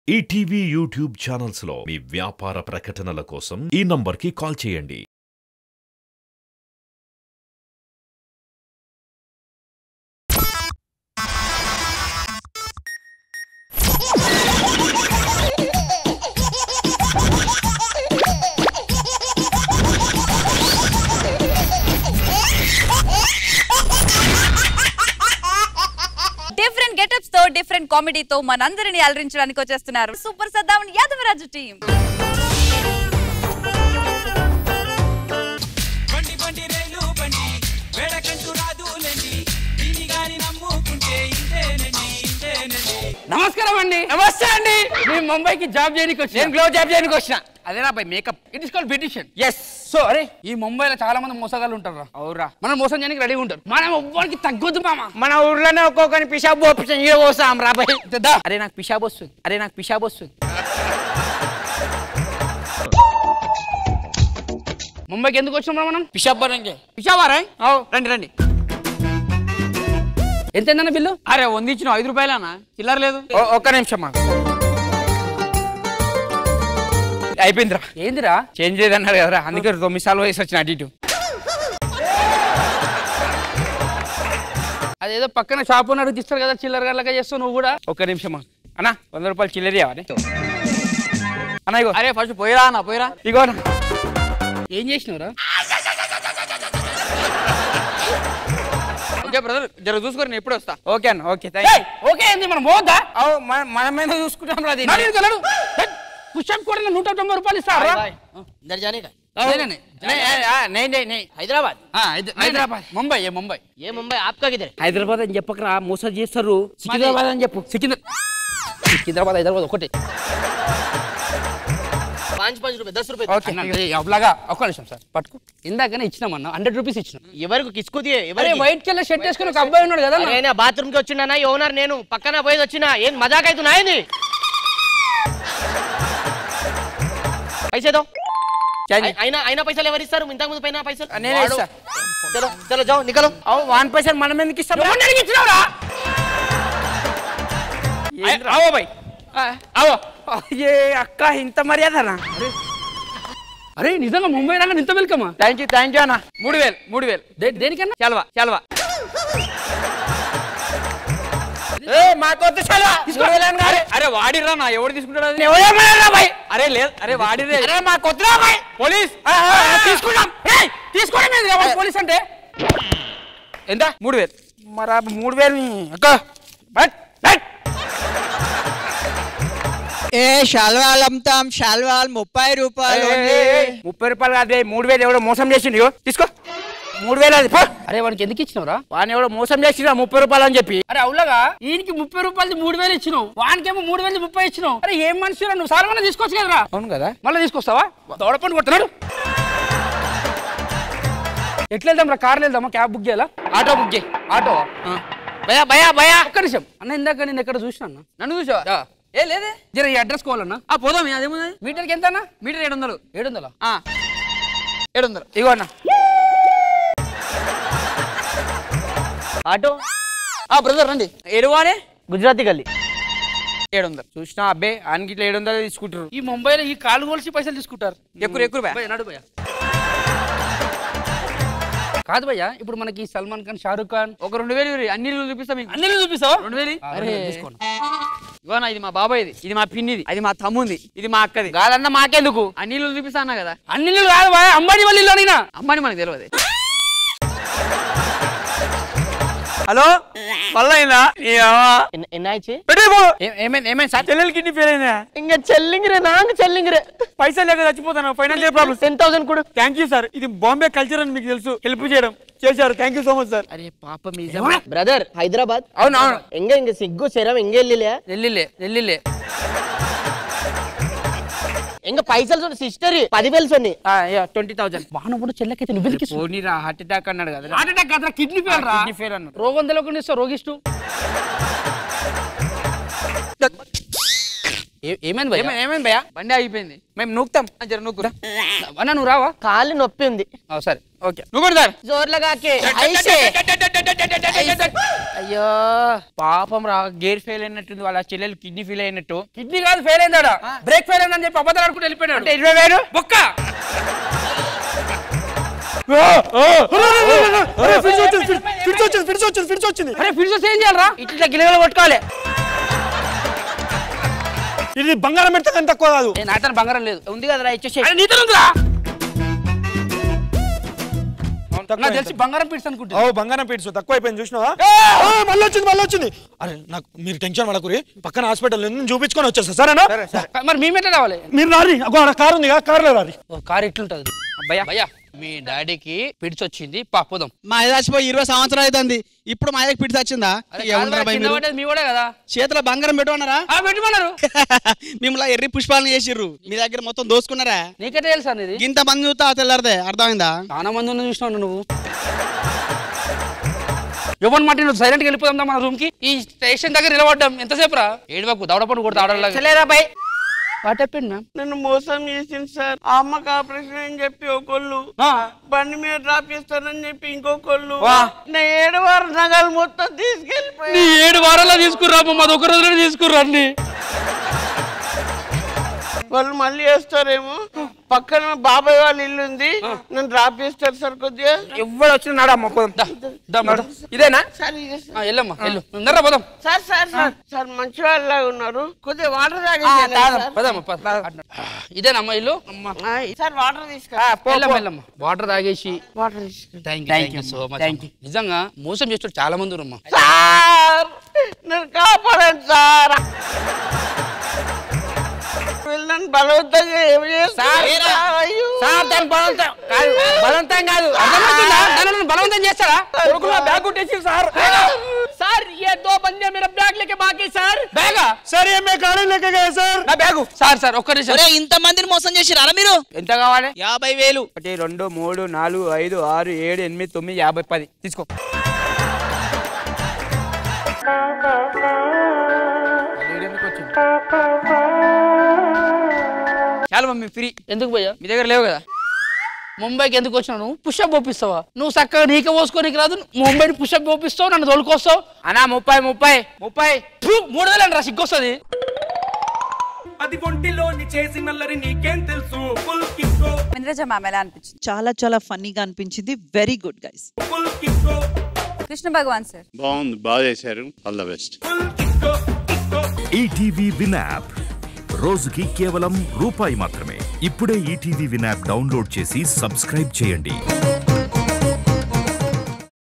ETV YouTube channels లో మీ వ్యాపార ప్రకటనల కోసం ఈ నంబర్కి కాల్ చేయండి డిఫరెంట్ గెటప్స్ తో డిఫరెంట్ కామెడీతో మనందరిని అలరించడానికి వచ్చేస్తున్నారు సూపర్ సద్దాం యాదవరాజు టీం బండి బండి రైలు బండి వేడకంటూ రాదులేండి దీని గాని నమ్ముకుంటే ఇంతేనండి ఇంతేనండి నమస్కారం అండి నమస్తే అండి నేను ముంబైకి జాబ్ చేయడానికి వచ్చి నేను గ్లో జాబ్ చేయడానికి వచ్చిన అదేనా by makeup it is call beautician yes so అరే ఈ ముంబైలో చాలా మంది మోసగాళ్ళు ఉంటారు అవురా మనం మోసం చేయడానికి రెడీగా ఉంటారు మనం ఎవ్వరికి తగ్గొద్దు మామ మన ఊర్లోనే ఒక్కొక్కరిని పిషాబు ఒప్పించాం ఈడ పోస్తాం రాబాయ్ దా. అరే నాకు పిషాబు వస్తుంది అరే నాకు పిషాబు వస్తుంది ముంబైకి ఎందుకు వచ్చినాం మనం పిషాబ్ బనంగే పిషావారా రండి రండి ఎంత అయిందన్న బిల్లు అరే వందించిన ఐదు రూపాయలనా చిల్లర లేదు ఒక్క నిమిషం మా అయిపోయిందిరా ఏందిరా చేంజ్ చేయదన్నారు కదరా అందుకే తొమ్మిది సార్లు వయసు వచ్చిన అటు ఇటు అదేదో పక్కన షాప్ ఉన్నాడు తీస్తారు కదా చిల్లర గల్లగా చేస్తావు నువ్వు కూడా ఒక్క నిమిషం మా. అన్నా వంద రూపాయలు చిల్లర ఇవ్వాలి అన్న ఇగో అరే ఫస్ట్ పోయిరా అన్న పోయిరా ఇగో అన్న. ఏం చేసినావురా ఓకే బ్రదర్ జర చూసుకొని నేను ఎప్పుడు వస్తా ఓకే అన్న ఓకే థ్యాంక్ యూ ఓకే ఏంది మనం పోద్దా అవు మన మన మీద చూసుకుంటాం రా దీన్ని. పుష్అప్ కూడా నూట తొంభై రూపాయలు ఇస్తారా इधर जाने का నేనే. నే- ఆ, నే- నే- నే. हैदराबाद ఆ, హైద- హైదరాబాద్ ముంబై ఏ ముంబై ये मुंबई आपका किधर है హైదరాబాద్ అని చెప్పకరా మోసం చేస్తారు సికింద్రాబాద్ అని చెప్పు సికింద్ర సికింద్రాబాద్ హైదరాబాద్ ఒకటే पाँच पाँच रुपए दस रुपए ఓకే అవలాగా ఒక్క నిమిషం సార్ పట్టుకో ఇందాకనే ఇచ్చినామన్న హండ్రెడ్ రూపీస్ ఇచ్చినాం ఎవరికి కిస్కు దియే అరే ఎవరికి వైట్ కలర్ షర్ట్ వేసుకుని ఒక అబ్బాయి ఉన్నాడు కదా అన్న. అరే బాత్రూమ్ కి వచ్చినా ఈ ఓనర్ నేను పక్కన పోయేది వచ్చినా ఏం మజాక్ అవుతున్నా ఏంది పైసే దో చేంజ్. అయినా అయినా పైసలు ఎవరు ఇస్తారు ఇంతకు ముందు పైన పైసలు నేనే వాడు. ఇస్తా. చలో చలో జాओ నికలో అవు వన్ పైసలు మనం ఎందుకు ఇస్తాం ఎవరిని ఇచ్చినావురా? ఏంద్రా? ఆవో బాయ్ ఆ, ఆవో ఏ అక్క ఇంత మర్యాదనా అరే నిజంగా ముంబై రాగా ఇంత వెల్కమా థ్యాంక్ యూ థ్యాంక్ యూ అన్న మూడు వేలు మూడు వేలు దే- దేనికన్నా చలవా చలవా ఏ మాకొద్దు చలవా మూడు వేలు అని కాదు. అరే వాడిరా నా ఎవడు తీసుకుంటాడు అది ఎవరేమన్నారా బాయ్ అరే లేదు అరే వాడిరే అరే మాకొద్దురా బాయ్ పోలీస్ ఆ, ఆ, ఆ, తీసుకుంటాం ఏయ్, తీసుకోవడం ఏంది రా పోలీస్ అంటే ఎంత మూడు వేలు మరి ఆ మూడు వేలు నీ- అక్క బట్ బట్ ఏ శాల్వాలు అమ్ముతాం శాల్వాలు ముప్పై రూపాయలు ఏయ్, ఓన్లీ. ఏయ్, ఏయ్, ముప్పై రూపాయలు కాదు ఏయ్, మూడు వేలు ఎవడో మోసం చేసిండు ఇగో తీసుకో మూడు వేలు అది పో అరే వాడికి ఎందుకు ఇచ్చినావురా వాడిని ఎవడో మోసం చేసిండు ముప్పై రూపాయలు అని చెప్పి అరే అవులాగా ఈయనకి ముప్పై రూపాయలు మూడు వేలు ఇచ్చినావు వానికేమో మూడు వేలు ముప్పై ఇచ్చినావు అరే ఏం మనిషి నువ్వు సార్ తీసుకోవచ్చు కదరా అవును కదా మళ్ళీ తీసుకొస్తావా దౌడపండి కొడుతున్నాడు ఎట్లా వెళ్దాం రా కార్లో వెళ్దామా క్యాబ్ బుక్ చేయాలా ఆటో బుక్ చేయి ఆటో భయా భయా భయా ఒక్క నిమిషం అన్న ఇందాక నేను ఎక్కడ చూసినా అన్న నన్ను చూసావా ఏ లేదే జర ఈ అడ్రస్ కావాలన్నా ఆ పోదాం అదేముంది మీటర్కి ఎంత అన్న మీటర్ ఏడు వందలు ఏడు వందల ఆ, ఏడు వందలు ఇగో అన్న ఆటో ఆ బ్రదర్ రండి ఎరువానే గుజరాతీ గల్లీ ఏడు వందలు చూసినా అబ్బే ఆయనకి ఇట్లా ఏడు వందలు తీసుకుంటారు ఈ ముంబైలో ఈ కాలు కోల్సి పైసలు తీసుకుంటారు ఎక్కురు ఎక్కురు బా భయ్యా, నడు భయ్యా కాదు భయ్యా ఇప్పుడు మనకి సల్మాన్ ఖాన్ షారూక్ ఖాన్ ఒక రెండు వేలు ఇవ్వరి. అన్ని ఇల్లు చూపిస్తా మీకు అన్ని చూపిస్తావా రెండు వేలు ఆ, అరే తీసుకోండి. ఇగోనా ఇది మా బాబాయ్ది ఇది మా పిన్నిది అది మా తమ్ముంది ఇది మా అక్కది కాదన్న మాకెందుకు అన్ని ఇల్లు చూపిస్తా అన్నా కదా అన్ని ఇల్లు కాదు భయ్యా అంబానీ వాళ్ళ ఇల్లు అడిగినా అమ్మని మనకు తెలియదు హలో మళ్ళా అయిందా ఎన్నాయిచి ఏమైంది ఏమైంది సార్ చెల్లెలు కిడ్నీ ఫెయిల్ అయిందా ఇంకా చెల్లింగిరే నాకు చెల్లింగిరే పైసలు లేక చచ్చిపోతాను ఫైనాన్షియల్ ప్రాబ్లమ్స్ టెన్ థౌసండ్ కూడా థ్యాంక్ యూ సార్ ఇది బాంబే కల్చర్ అని మీకు తెలుసు హెల్ప్ చేయడం చేశారు thank you so much sir అరే పాప మీ బ్రదర్ హైదరాబాద్ అవును అవును ఎంగ ఇంక సిగ్గు శరం ఎంగ వెళ్ళిలే నెల్లిలే నెల్లిలే ఎంగ పైసలు సిస్టర్ పదివేలు సొన్ని ట్వంటీ థౌసండ్ బాణప్పుడు చెల్లెకైతే నువ్వు వెతికి పోనీరా హార్ట్ అటాక్ అన్నాడు కదా హార్ట్ అటాక్ కాదురా కిడ్నీ ఫెయిల్ రా కిడ్నీ ఫెయిల్ అన్నాడు రోగం తెలియకుండా ఇస్తావు రోగిష్టు ఏ- ఏమైంది భయ్యా ఏమైంది ఏమైంది భయ్యా బండి ఆగిపోయింది మేము నూకుతాం జర నూకురా అన్న నువ్వు రావా కాళ్ళు నొప్పి ఉంది ఆ, సరే ఓకే నువ్వు కూడా సార్ జోర్లగాకే అయ్యో పాపం రా గేర్ ఫెయిల్ అయినట్టుంది వాళ్ళ చెల్లెలు కిడ్నీ ఫెయిల్ అయినట్టు కిడ్నీ కాదు ఫెయిల్ అయిందాడా బ్రేక్ ఫెయిల్ అయిందని చెప్పి అబద్ధాలు ఆడుకుంటూ వెళ్ళిపోయినాడు ఇరవై వేలు బొక్క అరే ఫిడ్స్ వస్తే ఏం చేయాలరా ఇట్లా గిలగలు కొట్టుకోవాలి ఇది బంగారం పెడితే కానీ తక్కువ కాదు ఏ, నా తన బంగారం లేదు ఉంది కదరా ఇచ్చేసి నీతో ఉందిరా నాకు తెలిసి బంగారం పిడ్స్ అనుకుంటా ఓ బంగారం పీట్స్ తక్కువ అయిపోయింది చూసినావా ఆ, మళ్ళీ వచ్చింది మళ్ళీ వచ్చింది అరే నాకు మీరు టెన్షన్ పడకురి పక్కన హాస్పిటల్ నేను చూపించుకొని వచ్చేస్తా సరేనా మరి మేమెట్లా రావాలి మీరు రారి అగో ఆడ కారు ఉంది కారులో రారి ఓ కారు ఎట్లుంటది భయ్యా భయ్యా మీ డాడీకి పిడిచి వచ్చింది పా పోదాం మా చచ్చిపోయి ఇరవై సంవత్సరాలు అవుతుంది ఇప్పుడు మా దగ్గర పిడిచి వచ్చిందా అరే ఇక ఉండరా కాదురా, భయ్ కింద మీరు? పడ్డది మీ కూడా కదా చేతిలో బంగారం పెట్టుకున్నారా ఆ పెట్టుకున్నారు మిమ్మల్ని ఎర్రి పుష్పాలను చేసిర్రు మీ దగ్గర మొత్తం దోసుకున్నారా నీకైతే తెలుసా ఇది ఇంత మంది చూస్తా తెల్లారదే అర్థమైందా చాలా మంది ఉన్న చూసినావు నువ్వు ఎవరి మాట నువ్వు సైలెంట్గా వెళ్ళిపోదాం మన రూమ్ కి ఈ స్టేషన్ దగ్గర నిలబడ్డాం ఎంతసేపు రా ఏడువకు దవడపండు కూడా ఆడలాగా చెల్లేరా బై వాట్ చెప్పింది మ్యామ్ నన్ను మోసం చేసింది సార్ ఆ అమ్మకి ఆపరేషన్ అని చెప్పి ఒకళ్ళు బండి మీద డ్రాప్ చేస్తానని చెప్పి ఇంకొకళ్ళు నా ఏడు వారు నగలు మొత్తం తీసుకెళ్ళిపోయి నీ ఏడు వారాల్లో తీసుకుర్రా మాది ఒక రోజులో తీసుకుర్రా అన్ని వాళ్ళు మళ్ళీ వేస్తారేమో పక్కన మా బాబాయ్ వాళ్ళ ఇల్లు ఉంది నన్ను డ్రాప్ చేస్తారు సార్ కొద్దిగా ఎవడు వచ్చిన నాడు అమ్మ పోదాం ఇదేనా సార్ ఇదే సార్. వెళ్ళమ్మా వెళ్ళు ముందర పోదాం సార్ సార్ సార్ సార్ మంచి వాళ్ళలాగా ఉన్నారు కొద్దిగా వాటర్ ఆ, తాగేసి తాగం. పదమ్మా పద. ఇదేనమ్మా ఇల్లు అమ్మా సార్ వాటర్ తీసుకురా వెళ్ళమ్మా వెళ్ళమ్మా వాటర్ తాగేసి వాటర్ తీసుకురా thank you thank you so much నిజంగా మోసం చేస్తూ చాలా మంది ఉరమ్మా సార్ నన్ను కాపాడండి సార్ వీళ్ళని బలవంతంగా ఏమి చేస్తారు అయ్యో. సార్ దాని బలవంతం కాదు బలవంతం కాదు అర్థమవుతుందా? దాన్ని నన్ను బలవంతం చేస్తాడా కొడుకులో బ్యాగ్ కొట్టేసి సార్ సార్ ये दो बंदे मेरा बैग लेके बाकी सर बैग సరే మే గాడి లెక్క సార్ నా బ్యాగు సార్ సార్ ఒక్క నిమిషం ఒరే ఇంత మందిని మోసం చేసిరా మీరు ఎంత కావాలి యాభై వేలు ఒకటి రెండు మూడు నాలుగు ఐదు ఆరు ఏడు ఎనిమిది తొమ్మిది యాభై పది తీసుకో చాలా మమ్మీ ఫ్రీ ఎందుకు పోయా మీ దగ్గర లేవు కదా ముంబైకి ఎందుకు వచ్చినావు నువ్వు పుషప్ పోపిస్తావా నువ్వు చక్కగా నీకే పోసుకోనికి రాదు ముంబైని పుషప్ పోపిస్తావు నన్ను తోలుకొస్తావు అన్నా ముప్పై ముప్పై ముప్పై ఫు, మూడు వేలు అంటారా సిగ్గొస్తుంది అది ఒంటిలోని చేసి నల్లరి నీకేం తెలుసు ఫుల్ కిక్కో ఇంద్రజ మ్యామ్ ఎలా అనిపించింది చాలా చాలా ఫన్నీగా అనిపించింది వెరీ గుడ్ గైస్ ఫుల్ కిక్కో కృష్ణ భగవాన్ సార్ బాగుంది బాగా చేశారు ఆల్ ద బెస్ట్ ఫుల్ కిక్కో కిక్కో ఈటీవీ విన్ యాప్ రోజుకి కేవలం రూపాయి మాత్రమే ఇప్పుడే ఈటీవీ విన్ యాప్ డౌన్లోడ్ చేసి సబ్స్క్రైబ్ చేయండి